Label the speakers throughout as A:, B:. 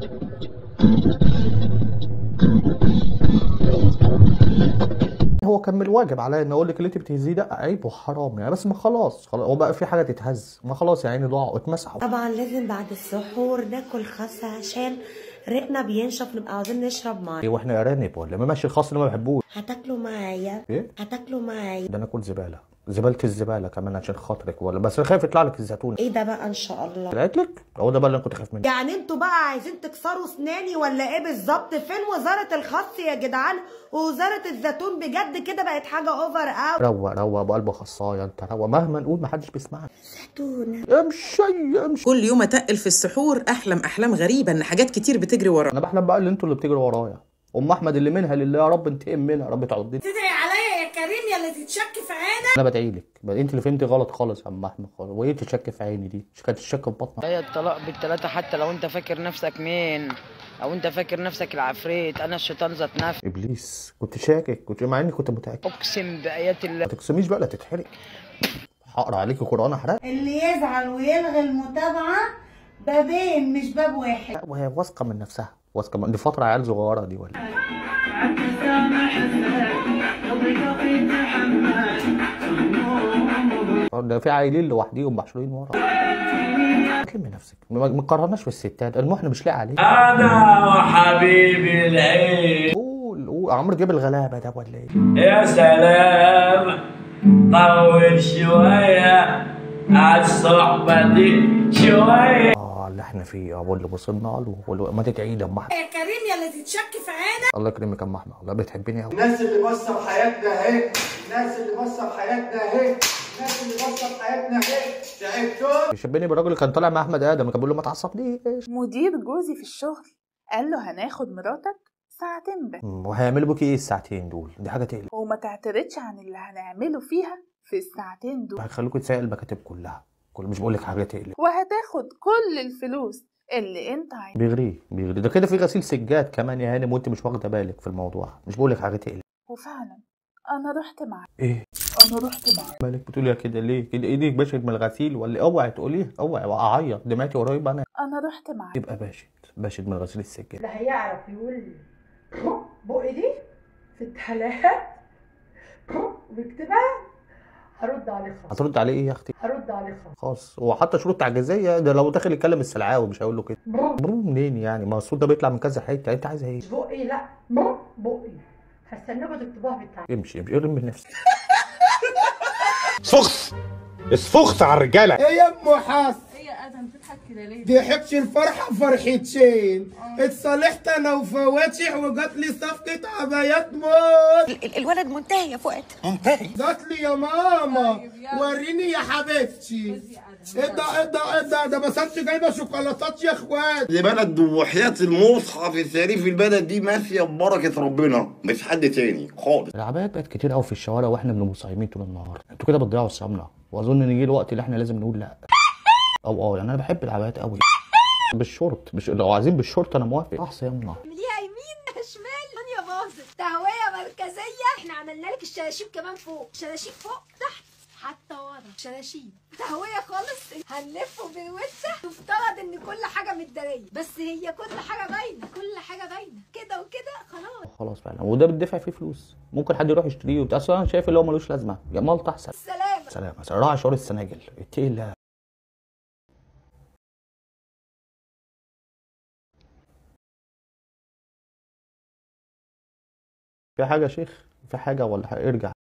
A: هو كان من الواجب عليا ان اقول لك اللي انت بتهزيه ده عيب وحرام يعني بس ما خلاص خلاص هو بقى في حاجه تتهز ما خلاص يا عيني ضاعوا اتمسحوا
B: طبعا لازم بعد السحور ناكل خس عشان ريقنا بينشف نبقى عاوزين نشرب
A: ايه
B: ميه
A: واحنا ارانب ولا ما ماشي الخاص اللي ما بحبوش
B: هتاكلوا معايا
A: ايه
B: هتاكلوا معايا
A: ده انا اكل زباله زباله الزباله كمان عشان خاطرك ولا بس انا خايف يطلع لك الزيتون
B: ايه ده بقى ان شاء الله
A: طلعت لك هو ده بقى اللي انا كنت خايف منه
B: يعني انتوا بقى عايزين تكسروا اسناني ولا ايه بالظبط فين وزارة الخس يا جدعان ووزارة الزيتون بجد كده بقت حاجة اوفر اوت
A: روق روق بقلب خصايه انت روق مهما نقول ما حدش بيسمعك
B: زيتون
A: امشي امشي
C: كل يوم اتقل في السحور احلم احلام غريبه ان حاجات كتير بتجري ورا
A: انا بحلم بقى اللي انتوا اللي بتجروا ورايا ام احمد اللي منها لله يا رب انتقم منها يا رب تعضني
D: تدعي عليا يا كريم يا اللي تتشك في عينك
A: انا بدعي لك انت اللي فهمتي غلط خالص يا ام احمد خالص وايه تشك في عيني دي مش كانت تشك في بطنك
E: هي الطلاق بالتلاتة حتى لو انت فاكر نفسك مين او انت فاكر نفسك العفريت انا الشيطان ذات نفسي
A: ابليس كنت شاكك كنت مع اني كنت متاكد
E: اقسم بايات الله
A: ما تقسميش بقى لا تتحرق هقرا عليكي قران احرق
D: اللي يزعل ويلغي المتابعة بابين مش باب واحد
A: لا، وهي واثقه من نفسها واثقه من... دي فتره عيال صغيره دي ولا ده في عيلين لوحديهم محشورين ورا كلمي نفسك ما ما تقارناش بالستات المهم احنا مش لاقي عليه
F: أنا وحبيبي العيد
A: قول قول عمرو جاب الغلابه ده ولا ايه
F: يا سلام طول شوية عالصحبة دي شوية
A: اه اللي احنا فيه اه واللي وصلنا له واللي ما تدعي لي يا ام احمد
D: يا كريم يا اللي تتشك في عينك
A: الله يكرمك يا ام احمد والله بتحبني قوي
G: الناس اللي بصر حياتنا اهي الناس اللي بصر حياتنا اهي الناس اللي بصر حياتنا اهي تعبتوا
A: بيشبهني بالراجل اللي كان طالع مع احمد ادم كان بيقول له ما تعصبنيش
H: مدير جوزي في الشغل قال له هناخد مراتك ساعتين بس
A: مم، وهيعملوا بيكي ايه الساعتين دول دي حاجه تقلق
H: وما تعترضش عن اللي هنعمله فيها في الساعتين دول
A: هيخلوكوا تساقي المكاتب كلها كل مش بقول لك حاجه تقلق
H: وهتاخد كل الفلوس اللي انت عايزها
A: بيغريه بيغريه ده كده في غسيل سجاد كمان يا هانم وانت مش واخده بالك في الموضوع مش بقول لك حاجه تقلق
H: وفعلا انا رحت معاه
A: ايه
H: انا رحت معاه
A: مالك بتقولي يا كده ليه كده ايديك باشت من الغسيل ولا اوعي تقوليه اوعي واعيط دمعتي قريب انا
H: انا رحت معاه
A: يبقى باشت باشت من غسيل السجاد
D: لا هيعرف يقول لي بقي دي في التلات بيكتبها هرد عليه خالص
A: هترد عليه ايه يا اختي
D: هرد عليه خالص
A: خلاص هو حتى شروط تعجيزيه ده لو داخل يتكلم السلعاوي مش هيقول له كده برو منين يعني ما الصوت ده بيطلع من كذا حته انت عايزه ايه
D: مش بقي لا بقي هستناكم تكتبوها بالتعليق
A: امشي امشي ارمي من نفسك
I: سخط اسفخت على الرجاله
G: ايه يا ام حس ضحكش الفرحة فرحتين اتصالحت انا وفواتح وجات لي صفقة عبايات موت
B: الولد منتهي يا فؤاد
G: جات لي يا ماما وريني يا حبيبتي ايه ده ايه ده ايه ده ده بس انت جايبه شوكولاتات يا اخوات
I: دي بلد وحياة المصحف الشريف البلد دي ماشية ببركة ربنا مش حد تاني خالص
A: العبايات بقت كتير قوي في الشوارع واحنا بنبقى صايمين طول النهار انتوا كده بتضيعوا السمنه واظن ان يجي الوقت اللي احنا لازم نقول لا او اه يعني انا بحب العبايات قوي بالشورت مش لو عايزين بالشورت انا موافق احسن يمنع
J: اعمليها يمين شمال الدنيا باظت تهويه مركزيه احنا عملنا لك الشلاشيب كمان فوق شلاشيب فوق تحت حتى ورا شلاشيب تهويه خالص هنلفه بالوسه يفترض ان كل حاجه متداريه بس هي كل حاجه باينه كل حاجه باينه كده وكده خلاص
A: خلاص فعلا وده بتدفع فيه فلوس ممكن حد يروح يشتريه وبتاع اصل انا شايف اللي هو ملوش لازمه يا مالطه احسن
J: سلام
A: سلام مثلا راعي شعور السناجل اتقي الله في حاجه يا شيخ في حاجه ولا حاجة؟ ارجع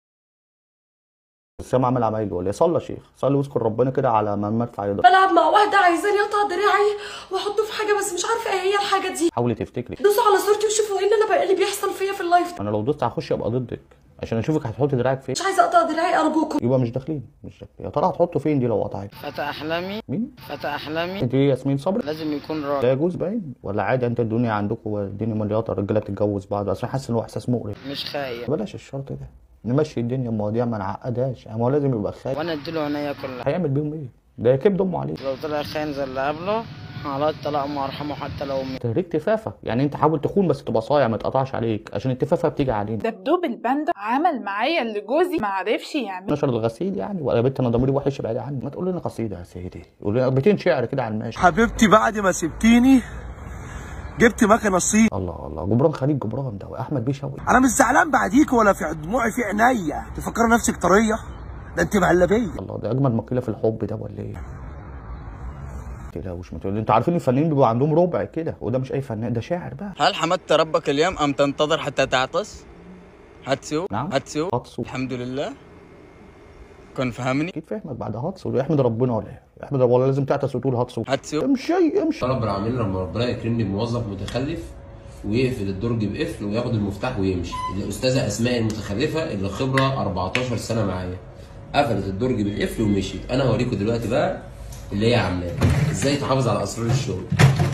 A: السام عمل عمايله ولا إيه؟ صلى يا شيخ صلي واذكر ربنا كده على ما المدفع يضرب
K: بلعب مع واحدة عايزاني اقطع دراعي واحطه في حاجة بس مش عارفة ايه هي الحاجة دي
A: حاولي تفتكري
K: دوسوا على صورتي وشوفوا ايه اللي انا بقى اللي بيحصل فيا في اللايف
A: انا لو دوست هخش ابقى ضدك عشان اشوفك هتحطي دراعك فين
K: مش عايزة اقطع دراعي ارجوكم
A: يبقى مش داخلين مش داخلين يا ترى هتحطه فين دي لو قطعت
E: فتى احلامي
A: مين
E: فتى احلامي
A: انت ايه ياسمين صبري
E: لازم يكون راجل
A: لا يجوز باين ولا عادي انت الدنيا عندكم الدنيا مليطه الرجاله بتتجوز بعض اصل أنا حاسس ان هو احساس مقرف
E: مش خايف
A: بلاش الشرط ده نمشي الدنيا بمواضيع ما نعقدهاش يعني هو لازم يبقى خايف
E: وانا اديله عينيا كلها
A: هيعمل بيهم ايه ده كبد امه عليه
E: لو طلع خاين زي اللي قبله على الطلاق ما ارحمه حتى لو امي
A: تهريج تفافه يعني انت حاول تخون بس تبقى صايع ما تقطعش عليك عشان التفافه بتيجي علينا
H: دبدوب الباندا عمل معايا اللي جوزي معرفش يعمل
A: نشر الغسيل يعني ولا يا بنت انا ضميري وحش ابعدي عني ما تقول لنا قصيده يا سيدي قول لنا بيتين شعر كده على الماشي
L: حبيبتي بعد ما سبتيني
G: جبت مكنه صين
A: الله الله جبران خليل جبران ده واحمد بيه شوقي
G: انا مش زعلان بعديك ولا في دموعي في عينيا تفكر نفسك طريه ده انت مهلبيه
A: الله ده اجمد مقيله في الحب ده ولا ايه تلاوش ما تقول انتوا عارفين الفنانين بيبقوا عندهم ربع كده وده مش اي فنان ده شاعر بقى
L: هل حمدت ربك اليوم أم تنتظر حتى تعطس؟ هاتسو
A: نعم
L: هاتسو
A: هاتسو
L: الحمد لله كن فهمني
A: اكيد فاهمك بعد هاتسو يحمد ربنا ولا ايه يحمد ربنا ولا لازم تعطس وتقول هاتسو
L: هاتسو
A: امشي امشي
M: رب العالمين لما ربنا يكرمني بموظف متخلف ويقفل الدرج بقفل وياخد المفتاح ويمشي الاستاذه اسماء المتخلفه اللي خبره 14 سنه معايا قفلت الدرج بالقفل ومشيت انا هوريكم دلوقتي بقى اللي هي عاملاه ازاي تحافظ على اسرار الشغل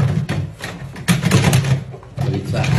M: ما بيدفعش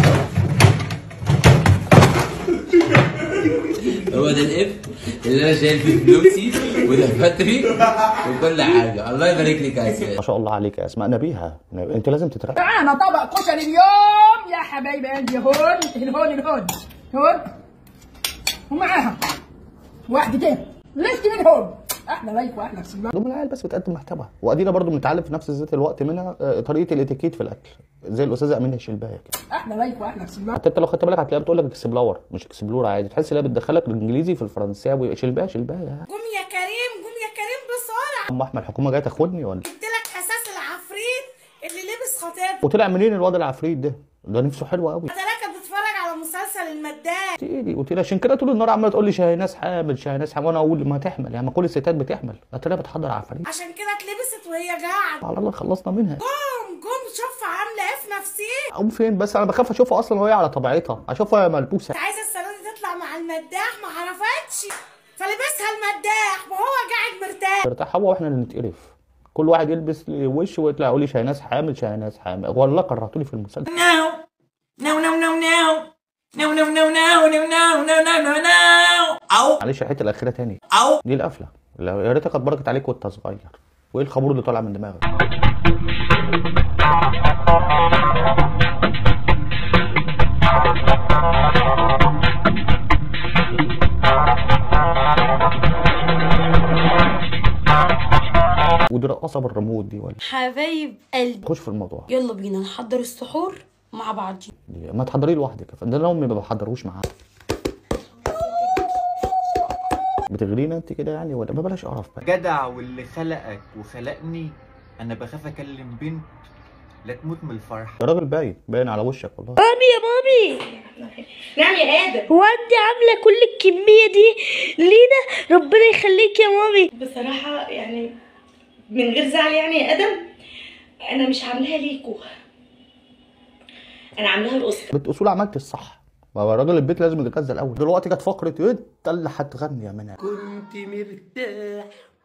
M: هو ده القفل اللي انا شايل فيه فلوسي ودفاتري وكل حاجه الله يبارك لك يا اسماء
A: ما شاء الله عليك يا اسماء نبيها انت لازم تترقى
N: معانا طبق كشري اليوم يا حبايب قلبي هون الهون الهون هون ومعاها واحدتين لفت من هون احلى لايف واحلى بسم الله
A: دول العيال بس بتقدم محتوى وادينا برضو بنتعلم في نفس ذات الوقت منها آه، طريقه الاتيكيت في الاكل زي الاستاذه امينه الشلبايه كده
N: احلى لايف واحلى بسم الله
A: حتى انت لو خدت بالك هتلاقيها بتقول لك اكسبلور مش اكسبلور عادي تحس ان هي بتدخلك الانجليزي في الفرنساوي شلبايه شلبايه
O: قوم يا كريم قوم يا كريم بسرعه
A: ام احمد الحكومه جايه تاخدني ولا
O: قلت لك اساس العفريت اللي لبس خطيب
A: وطلع منين الواد العفريت ده ده نفسه حلو قوي
O: كانت بتتفرج على مسلسل المداح
A: تيجي قلت لها عشان كده طول النهار عماله تقول لي شاهناز حامل شاهناز حامل وانا اقول ما تحمل يعني ما كل الستات بتحمل قلت لها بتحضر عفاريت
O: عشان كده اتلبست وهي قاعده
A: على الله خلصنا منها
O: قوم قوم شوف عامله ايه في نفسيتها
A: اقوم فين بس انا بخاف اشوفها اصلا وهي على طبيعتها اشوفها ملبوسه
O: كنت عايزه السنه دي تطلع مع المداح ما عرفتش فلبسها المداح وهو قاعد مرتاح
A: ارتاح هو واحنا اللي نتقرف كل واحد يلبس لي وش ويطلع يقول لي شاهناز حامل شاهناز حامل والله كرهتوني في المسلسل
O: نو نو نو نو نو نو نو نو نو نو نو نو نو نو نو او
A: معلش الحته الاخيره تاني
O: او
A: دي القفله لو- يا ريتها كانت بركت عليك وانت صغير وايه الخمور اللي طالع من دماغك ودي رقاصه بالريموت دي ولا
K: حبايب قلبي
A: خش في الموضوع
K: يلا بينا نحضر السحور مع بعض
A: دي ما تحضريه لوحدك ده انا امي ما بحضروش معاها بتغرينا انت كده يعني ولا ما بلاش قرف بقى
P: جدع واللي خلقك وخلقني انا بخاف اكلم بنت لا تموت من الفرح
A: يا راجل باين باين على وشك والله
Q: مامي يا مامي نعم يا ادم هو انت عامله كل الكميه دي لينا ربنا يخليك يا مامي
K: بصراحة يعني من غير زعل يعني يا ادم انا مش عاملاها ليكوا انا عاملاها لاسرة
A: بنت اصول عملت الصح ما هو راجل البيت لازم يتغذى الاول دلوقتي جت فقره انت اللي هتغني يا منى
R: كنت مرتاح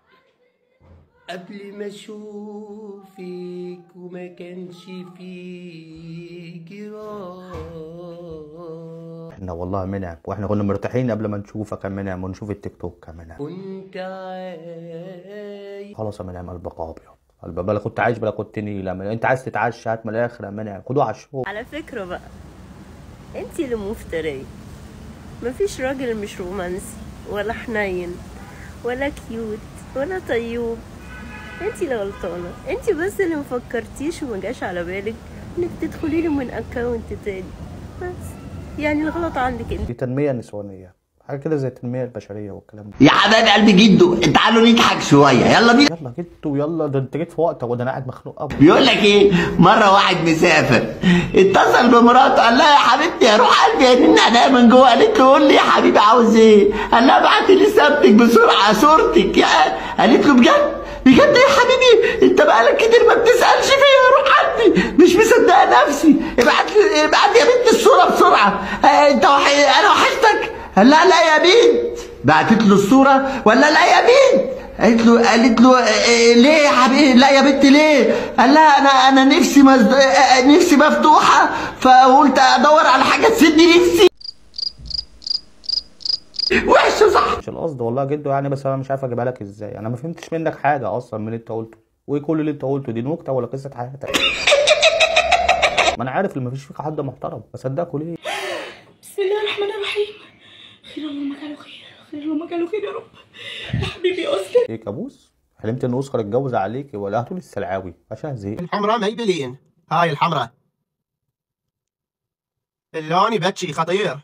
R: قبل ما اشوفك وما كانش فيك جراح
A: احنا والله منى واحنا كنا مرتاحين قبل ما نشوفك يا منى ونشوف التيك توك يا منى
R: كنت عايش
A: خلاص يا منى قلبك ابيض قلبك بلا كنت عايش بلا كنت نيل يا منى انت عايز تتعشى هات من الاخر يا منى خدوه على الشوق
S: على فكرة بقى انت اللي مفترية مفيش راجل مش رومانسي ولا حنين ولا كيوت ولا طيوب انت اللي غلطانة انت بس اللي مفكرتيش وما جاش على بالك انك تدخلي لي من اكونت تاني بس يعني الغلط عندك انت
A: دي تنميه نسوانيه حاجه كده زي التنميه البشريه والكلام ده
T: يا حبايب قلبي جدو تعالوا نضحك شويه يلا بينا
A: يلا جيت ويلا ده انت جيت في وقتك وده انا قاعد مخنوق قوي
T: بيقول لك ايه مره واحد مسافر اتصل بمراته قال لها يا حبيبتي يا روح قلبي يا نين عينيا من جوه قالت له قول لي يا حبيبي عاوز ايه قال لها ابعت لي سبتك بسرعه صورتك يا قالت له بجد بجد يا حبيبي انت بقالك كتير ما بتسالش فيا يا روح قلبي مش مصدقه نفسي ابعت لي ابعت يا بنت الصوره بسرعه اه انت وحي... انا وحشتك قال لها لا يا بنت بعتت له الصوره ولا لا يا بنت قالت له قالت له إيه ليه يا حبيبي لا يا بنت ليه قال لها انا انا نفسي مزد... آه، نفسي مفتوحه فقلت ادور على حاجه تسد نفسي وحشه صح
A: مش القصد والله جد يعني بس انا مش عارف اجيبها لك ازاي انا ما فهمتش منك حاجه اصلا من اللي انت قلته وايه كل اللي انت قلته دي نكته ولا قصه حياتك ما انا عارف ان مفيش فيك حد محترم بصدقكوا ليه
K: بسم الله الرحمن الرحيم خير اللهم كانوا خير خير اللهم كانوا خير يا رب يا حبيبي اسكت
A: ايه كابوس حلمت ان اوسكار اتجوز عليك ولا هتقولي السلعاوي عشان زهقت
G: الحمراء ميبلين هاي الحمراء اللون يبكي خطير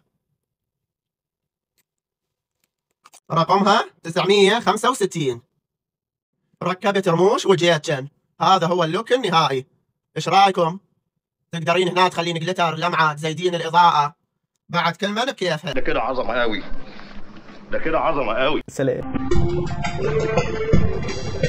G: رقمها 965 ركبت رموش وجيتشن هذا هو اللوك النهائي ايش رايكم تقدرين هنا تخلين جلتر لمعه تزيدين الاضاءه بعد كل من بكيفها
I: ده كده عظمه قوي ده كده عظمه قوي
A: سلام